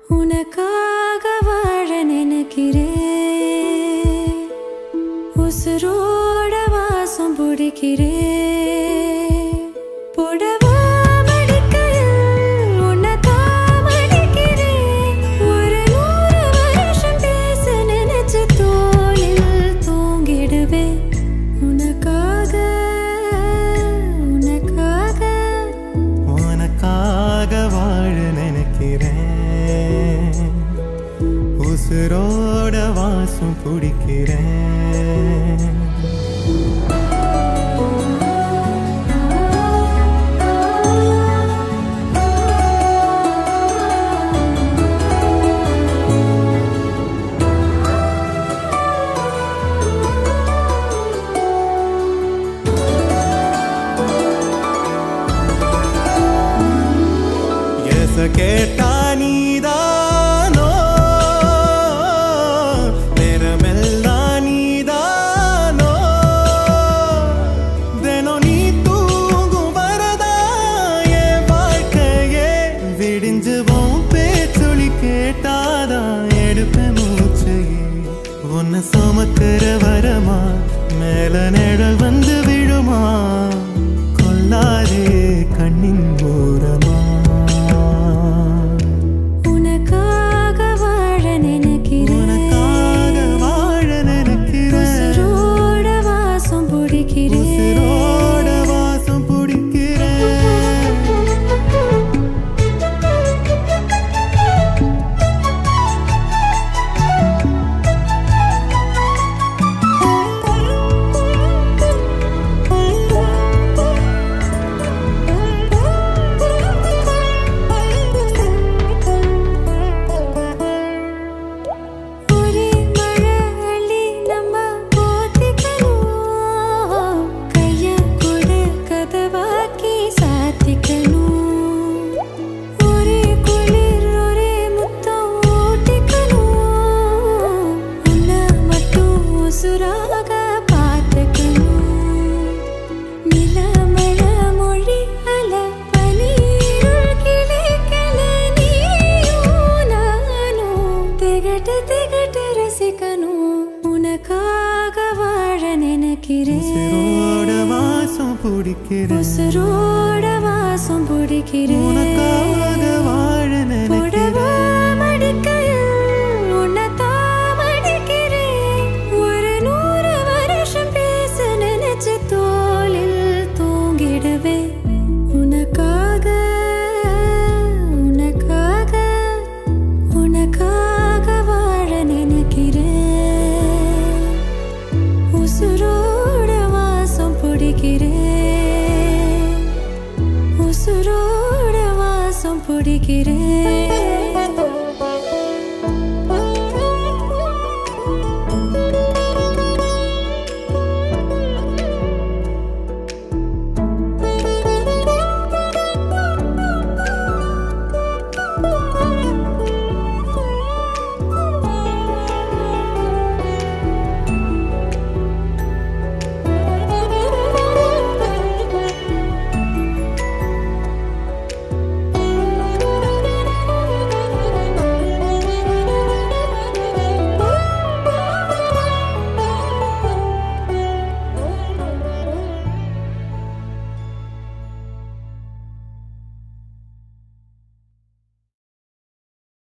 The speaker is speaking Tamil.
உனக்காக வாழ நினைக்கிறேன் உசுரோட வாசம் பிடிக்கிறேன் புடவா மடிக்கையில் உன்னைத்தான் மடிக்கிறேன். ஒரு நூறு வருஷம் பேச நினைச்ச தோளில் தூங்கிடுவேன். உனக்காக, உனக்காக உனக்காக வாழ நினைக்கிறேன் உசுரோட வாசம் பிடிக்கிறேன் எச கேட்டா நீதானோ நேரமெல்லாம் நீதானோ தினம் நீ தூங்கும் வரதா என் வாழ்க்கையே விடிஞ்சுவோம் பேச்சொலி கேட்டாதான் எடுப்பேன் மூச்சையே உன்னை சுமக்கிற வரமா மேல நிழல் வந்து விழுமா கொல்லாதே கண்ணின் ஓரமா உனக்காக வாழ நினைக்கிறேன் உனக்காக வாழ நினைக்கிறேன் உசுரோட வாசம் பிடிக்கிறேன் உசிரோட வாசம் பிடிக்கிறேன் ஒரே மழை அள்ளி நம்ம போத்திக்கணும் கைய கொடு கதவாக்கி சாத்திக்கணும் ஒரே குளிர் ஒரே முத்தம் ஓட்டிக்கணும் உன்னை மட்டும் உசுராக பார்த்துக்கணும் நிலமழ மொழி அல பனீருள் கிளைக்கல நீயும் நானும் திகட்டு திகட்டு ரசிக்கணும் உனக்காக வாழ நினைக்கிறேன் உசிரோட வாசம் பிடிக்கிறேன் உசுரோட வாசம் பிடிக்கிறேன் உனக்காக